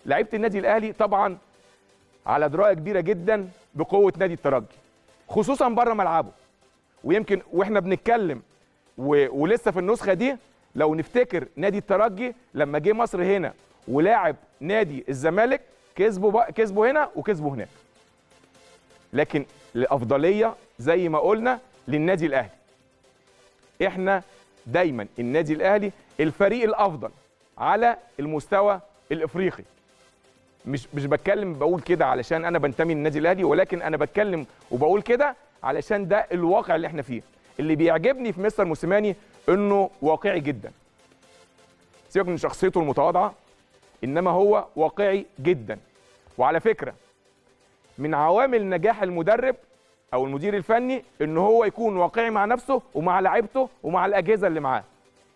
لعيبه النادي الاهلي طبعا على درايه كبيره جدا بقوه نادي الترجي خصوصا بره ملعبه ويمكن واحنا بنتكلم و... ولسه في النسخه دي لو نفتكر نادي الترجي لما جه مصر هنا ولاعب نادي الزمالك كسبوا بق... كسبوا هنا وكسبوا هناك لكن الافضليه زي ما قلنا للنادي الاهلي احنا دايما النادي الاهلي الفريق الافضل على المستوى الافريقي مش مش بتكلم بقول كده علشان انا بنتمي للنادي الاهلي ولكن انا بتكلم وبقول كده علشان ده الواقع اللي احنا فيه اللي بيعجبني في مستر موسيماني انه واقعي جدا سيبك من شخصيته المتواضعه انما هو واقعي جدا وعلى فكره من عوامل نجاح المدرب او المدير الفني ان هو يكون واقعي مع نفسه ومع لعيبته ومع الاجهزه اللي معاه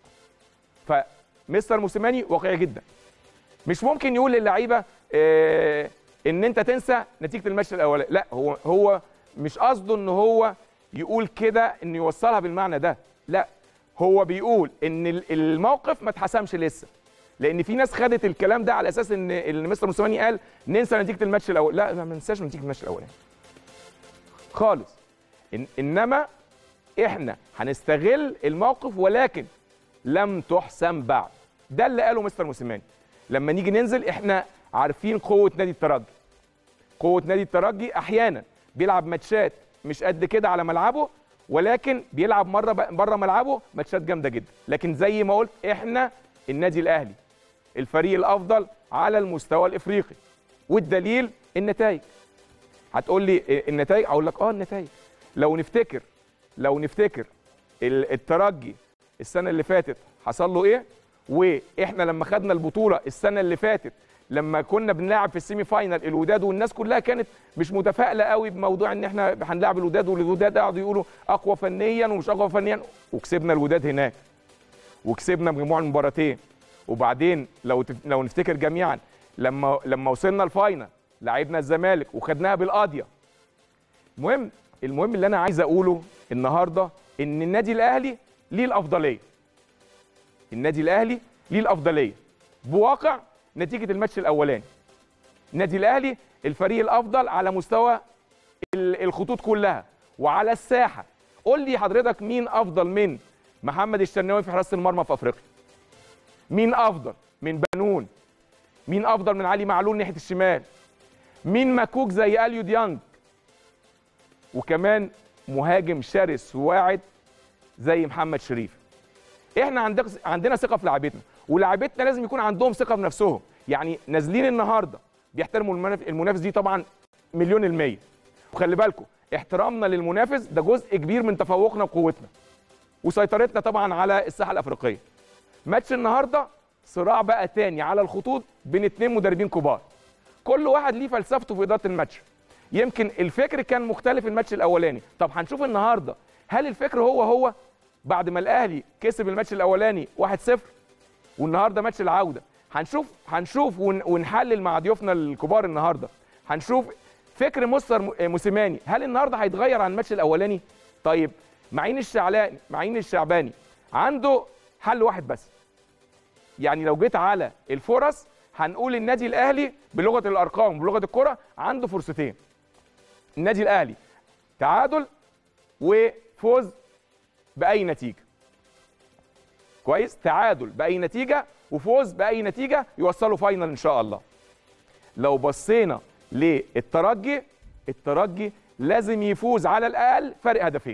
فمستر موسيماني واقعي جدا مش ممكن يقول للعيبه آه ان انت تنسى نتيجه الماتش الاولاني لا هو هو مش قصده ان هو يقول كده انه يوصلها بالمعنى ده لا هو بيقول ان الموقف ما اتحسمش لسه لان في ناس خدت الكلام ده على اساس ان ان مستر موسيماني قال ننسى نتيجه الماتش الاول لا ما ننساش نتيجه الماتش الاولاني خالص إن انما احنا هنستغل الموقف ولكن لم تحسم بعد ده اللي قاله مستر موسيماني لما نيجي ننزل احنا عارفين قوه نادي الترجي قوه نادي الترجي احيانا بيلعب ماتشات مش قد كده على ملعبه ولكن بيلعب مره بره ملعبه ماتشات جامده جدا لكن زي ما قلت احنا النادي الاهلي الفريق الافضل على المستوى الافريقي والدليل النتائج هتقول لي النتائج اقول لك اه النتائج لو نفتكر لو نفتكر الترجي السنه اللي فاتت حصل له ايه واحنا لما خدنا البطوله السنه اللي فاتت لما كنا بنلعب في السيمي فاينال الوداد والناس كلها كانت مش متفائله قوي بموضوع ان احنا هنلاعب الوداد والوداد قعدوا يقولوا اقوى فنيا ومش اقوى فنيا وكسبنا الوداد هناك وكسبنا مجموع المباراتين وبعدين لو تف... لو نفتكر جميعا لما لما وصلنا الفاينل لعبنا الزمالك وخدناها بالقاضيه المهم المهم اللي انا عايز اقوله النهارده ان النادي الاهلي ليه الافضليه النادي الاهلي ليه الافضليه بواقع نتيجه الماتش الاولاني النادي الاهلي الفريق الافضل على مستوى الخطوط كلها وعلى الساحه قول لي حضرتك مين افضل من محمد الشناوي في حراسه المرمى في افريقيا مين افضل من بنون مين افضل من علي معلول ناحيه الشمال مين مكوك زي اليو ديانج وكمان مهاجم شرس وواعد زي محمد شريف احنا عندك عندنا ثقه في لعيبتنا ولاعيبتنا لازم يكون عندهم ثقه في نفسهم يعني نازلين النهارده بيحترموا المنافس المنافس دي طبعا مليون المية وخلي بالكم احترامنا للمنافس ده جزء كبير من تفوقنا وقوتنا وسيطرتنا طبعا على الساحه الافريقيه ماتش النهارده صراع بقى تاني على الخطوط بين اتنين مدربين كبار كل واحد ليه فلسفته في اداره الماتش يمكن الفكر كان مختلف الماتش الاولاني طب هنشوف النهارده هل الفكر هو هو بعد ما الاهلي كسب الماتش الاولاني 1-0 والنهارده ماتش العوده هنشوف هنشوف ونحلل مع ضيوفنا الكبار النهارده هنشوف فكر مستر موسيماني هل النهارده هيتغير عن الماتش الاولاني طيب معين الشعلاني معين الشعباني عنده حل واحد بس يعني لو جيت على الفرص هنقول النادي الاهلي بلغه الارقام بلغه الكره عنده فرصتين النادي الاهلي تعادل وفوز باي نتيجه كويس تعادل باي نتيجه وفوز باي نتيجه يوصلوا فاينل ان شاء الله لو بصينا للترجي الترجي لازم يفوز على الاقل فرق هدفين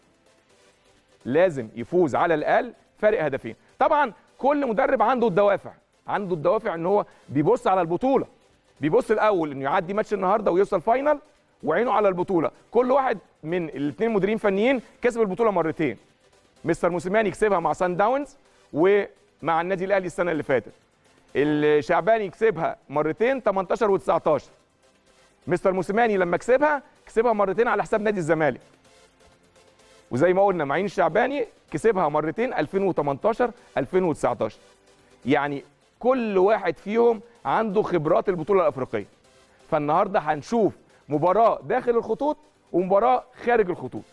لازم يفوز على الاقل فرق هدفين طبعا كل مدرب عنده الدوافع عنده الدوافع ان هو بيبص على البطوله بيبص الاول انه يعدي ماتش النهارده ويوصل فاينل وعينه على البطوله كل واحد من الاثنين مديرين فنيين كسب البطوله مرتين مستر موسيماني كسبها مع سان داونز ومع النادي الاهلي السنه اللي فاتت الشعباني كسبها مرتين 18 و19 مستر موسيماني لما كسبها كسبها مرتين على حساب نادي الزمالك وزي ما قلنا معين الشعباني كسبها مرتين 2018 2019 يعني كل واحد فيهم عنده خبرات البطوله الافريقيه فالنهارده هنشوف مباراه داخل الخطوط ومباراه خارج الخطوط